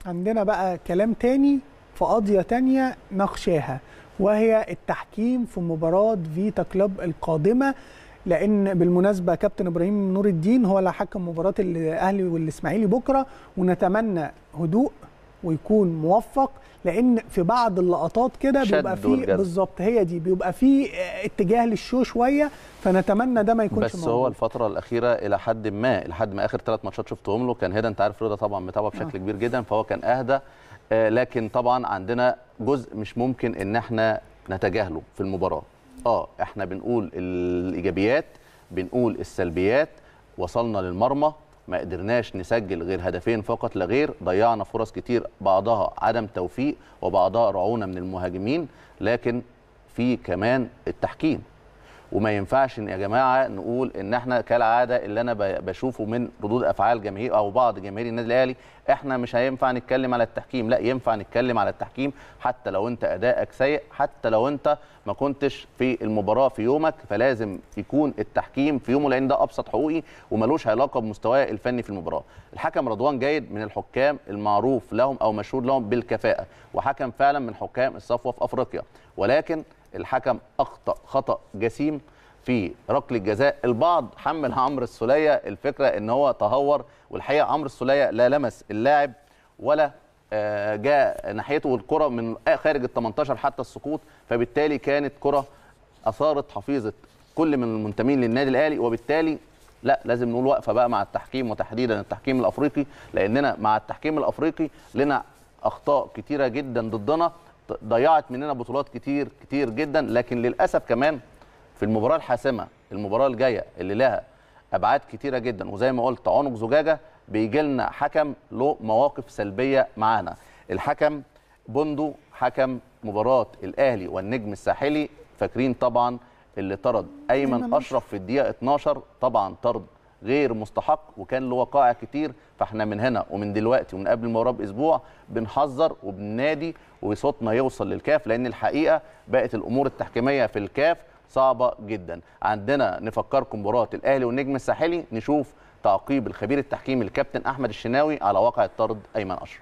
عندنا بقى كلام تاني في قضيه تانيه نخشاها وهي التحكيم في مباراه فيتا كلوب القادمه لان بالمناسبه كابتن ابراهيم نور الدين هو اللي حكم مباراه الاهلي والاسماعيلي بكره ونتمنى هدوء ويكون موفق لان في بعض اللقطات كده شد بيبقى فيه والجذب. بالظبط هي دي بيبقى فيه اتجاه للشو شويه فنتمنى ده ما يكونش بس موجود. هو الفتره الاخيره الى حد ما لحد ما اخر ثلاث ماتشات شفتهم له كان هدى انت عارف رضا طبعا متابعه بشكل آه. كبير جدا فهو كان اهدى آه، لكن طبعا عندنا جزء مش ممكن ان احنا نتجاهله في المباراه اه احنا بنقول الايجابيات بنقول السلبيات وصلنا للمرمى ما قدرناش نسجل غير هدفين فقط لا غير ضيعنا فرص كتير بعضها عدم توفيق وبعضها رعونه من المهاجمين لكن في كمان التحكيم وما ينفعش إن يا جماعه نقول ان احنا كالعاده اللي انا ب- بشوفه من ردود افعال جماهير او بعض جماهير النادي الاهلي احنا مش هينفع نتكلم على التحكيم لا ينفع نتكلم على التحكيم حتى لو انت ادائك سيء حتى لو انت ما كنتش في المباراه في يومك فلازم يكون التحكيم في يومه لان ده ابسط حقوقي وملوش علاقه بمستواه الفني في المباراه الحكم رضوان جيد من الحكام المعروف لهم او مشهور لهم بالكفاءه وحكم فعلا من حكام الصفوه في افريقيا ولكن الحكم اخطا خطا جسيم في ركله الجزاء البعض حمل عمرو السوليه الفكره ان هو تهور والحقيقه عمرو السوليه لا لمس اللاعب ولا آه، جاء ناحيته والكره من خارج ال 18 حتى السقوط فبالتالي كانت كره اثارت حفيظه كل من المنتمين للنادي الاهلي وبالتالي لا لازم نقول وقفه بقى مع التحكيم وتحديدا التحكيم الافريقي لاننا مع التحكيم الافريقي لنا اخطاء كتيره جدا ضدنا ضيعت مننا بطولات كتير كتير جدا لكن للاسف كمان في المباراه الحاسمه المباراه الجايه اللي لها ابعاد كتيره جدا وزي ما قلت عنق زجاجه بيجي لنا حكم له مواقف سلبيه معانا الحكم بندو حكم مباراه الاهلي والنجم الساحلي فاكرين طبعا اللي طرد أيمن ايمن اشرف في الدقيقه 12 طبعا طرد غير مستحق وكان له وقائع كتير فاحنا من هنا ومن دلوقتي ومن قبل المباراه باسبوع بنحذر وبننادي وصوتنا يوصل للكاف لان الحقيقه بقت الامور التحكيميه في الكاف صعبه جدا عندنا نفكركم مباراه الاهلي والنجم الساحلي نشوف تعقيب الخبير التحكيمي الكابتن احمد الشناوي على واقع الطرد ايمن اشرف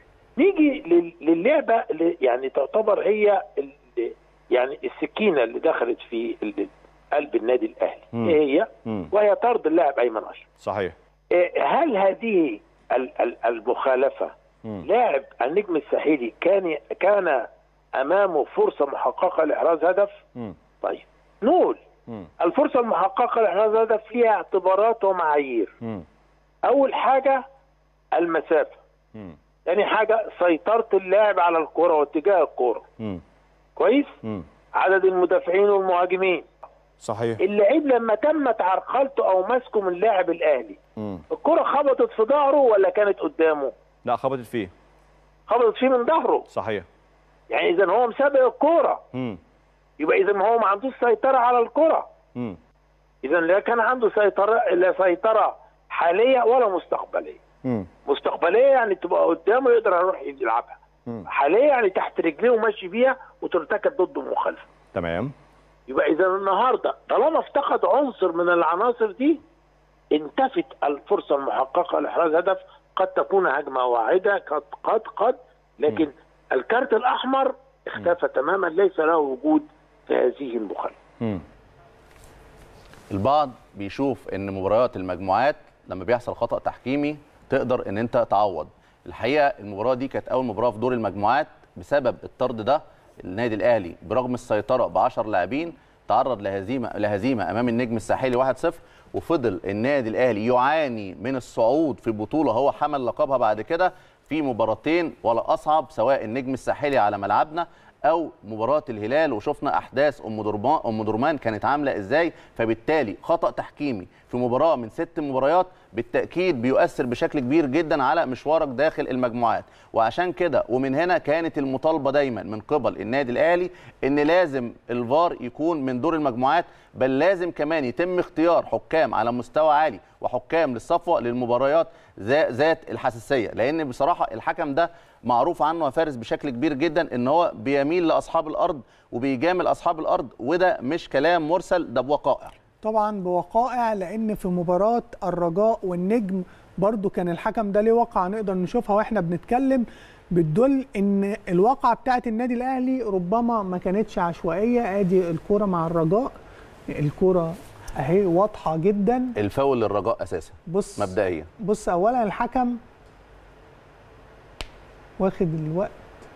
نيجي لل- للعبه اللي يعني تعتبر هي ال- يعني السكينه اللي دخلت في ال- قلب النادي الاهلي مم. ايه هي؟ مم. وهي طرد اللاعب ايمن اشرف صحيح إيه، هل هذه ال- ال- المخالفه مم. لاعب النجم الساحلي كان كان امامه فرصه محققه لاحراز هدف مم. طيب نقول مم. الفرصه المحققه لاحراز هدف فيها اعتبارات ومعايير مم. اول حاجه المسافه مم. ثاني حاجه سيطره اللاعب على الكره واتجاه الكره مم. كويس مم. عدد المدافعين والمهاجمين صحيح اللعيب لما تمت عرقلته او مسكه من لاعب الاهلي مم. الكره خبطت في ظهره ولا كانت قدامه لا خبطت فيه خبطت فيه من ظهره صحيح يعني اذا هو مسابق الكوره مم. يبقى اذا هو ما عندوش سيطره على الكره مم. اذا لا كان عنده سيطره لا سيطره حاليه ولا مستقبليه مم. مستقبليه يعني تبقى قدامه يقدر يروح يلعبها مم. حاليه يعني تحت رجليه وماشي بيها وترتكب ضده مخالفه تمام يبقى اذا النهارده طالما افتقد عنصر من العناصر دي انتفت الفرصه المحققه لاحراز هدف قد تكون هجمه واحده قد قد قد لكن الكارت الاحمر اختفى تماما ليس له وجود في هذه المخالفه مم. البعض بيشوف ان مباريات المجموعات لما بيحصل خطا تحكيمي تقدر ان انت تعوض الحقيقه المباراه دي كانت اول مباراه في دور المجموعات بسبب الطرد ده النادي الاهلي برغم السيطره ب 10 لاعبين تعرض لهزيمه لهزيمه امام النجم الساحلي 1-0 وفضل النادي الاهلي يعاني من الصعود في بطوله هو حمل لقبها بعد كده في مباراتين ولا اصعب سواء النجم الساحلي على ملعبنا او مباراه الهلال وشفنا احداث ام درمان ام درمان كانت عامله ازاي فبالتالي خطا تحكيمي في مباراه من ست مباريات بالتاكيد بيؤثر بشكل كبير جدا على مشوارك داخل المجموعات وعشان كده ومن هنا كانت المطالبه دايما من قبل النادي الاهلي ان لازم الفار يكون من دور المجموعات بل لازم كمان يتم اختيار حكام على مستوى عالي وحكام للصفوه للمباريات ذا- ذات الحساسيه لان بصراحه الحكم ده معروف عنه يا فارس بشكل كبير جدا ان هو بيميل لاصحاب الارض وبيجامل اصحاب الارض وده مش كلام مرسل ده بوقائع طبعا بوقائع لان في مباراه الرجاء والنجم برضو كان الحكم ده ليه واقعه نقدر نشوفها واحنا بنتكلم بتدل ان الواقعه بتاعت النادي الاهلي ربما ما كانتش عشوائيه ادي الكوره مع الرجاء الكوره اهي واضحه جدا الفاول للرجاء اساسا بص مبدئيا بص اولا الحكم واخد الوقت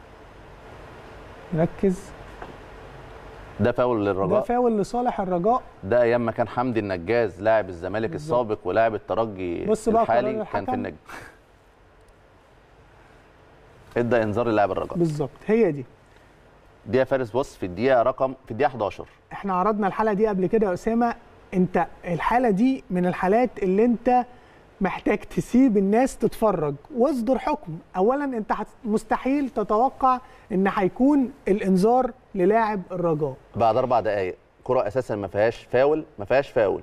ركز ده فاول ده للرجاء فاول لصالح الرجاء ده ايام ما كان حمدي النجاز لاعب الزمالك بالظبط. السابق ولاعب الترجي بص بقى الحالي قرار كان في الحكم. النجم ادى انذار للاعب الرجاء بالظبط هي دي دي يا فارس بص في الدقيقه رقم في الدقيقه 11 احنا عرضنا الحاله دي قبل كده يا اسامه انت الحاله دي من الحالات اللي انت محتاج تسيب الناس تتفرج واصدر حكم اولا انت هت- مستحيل تتوقع ان هيكون الانذار للاعب الرجاء بعد اربع دقائق كره اساسا ما فيهاش فاول ما فيهاش فاول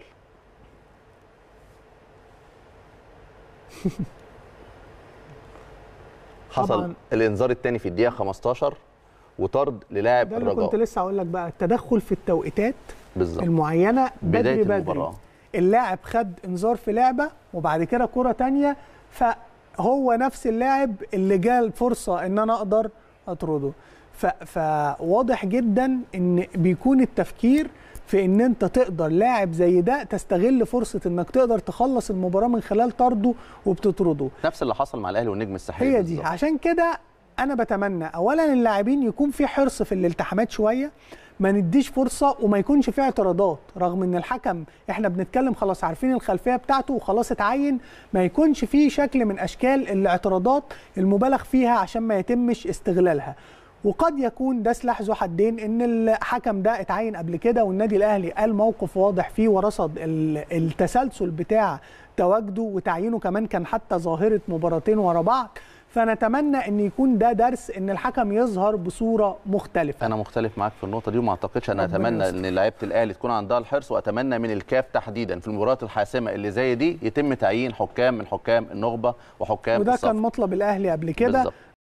حصل طبعاً. الانذار الثاني في الدقيقه 15 وطرد للاعب ده اللي كنت الرجاء لسه هقول لك بقى التدخل في التوقيتات بالظبط المعينه بدري بداية بدري المباراة. اللاعب خد انذار في لعبه وبعد كده كره تانية فهو نفس اللاعب اللي جاء الفرصه ان انا اقدر اطرده ف- فواضح جدا ان بيكون التفكير في ان انت تقدر لاعب زي ده تستغل فرصه انك تقدر تخلص المباراه من خلال طرده وبتطرده نفس اللي حصل مع الاهلي والنجم الساحلي هي دي بالظبط. عشان كده انا بتمنى اولا اللاعبين يكون في حرص في الالتحامات شويه ما نديش فرصه وما يكونش في اعتراضات رغم ان الحكم احنا بنتكلم خلاص عارفين الخلفيه بتاعته وخلاص اتعين ما يكونش في شكل من اشكال الاعتراضات المبالغ فيها عشان ما يتمش استغلالها وقد يكون ده سلاح ذو حدين ان الحكم ده اتعين قبل كده والنادي الاهلي قال موقف واضح فيه ورصد ال- التسلسل بتاع تواجده وتعيينه كمان كان حتى ظاهره مباراتين ورا بعض فنتمنى ان يكون ده درس ان الحكم يظهر بصوره مختلفه انا مختلف معاك في النقطه دي وما اعتقدش انا ربنا اتمنى يستر. ان لعيبه الاهلي تكون عندها الحرص واتمنى من الكاف تحديدا في المباريات الحاسمه اللي زي دي يتم تعيين حكام من حكام النخبه وحكام وده الصف كان مطلب الاهلي قبل كده بالظبط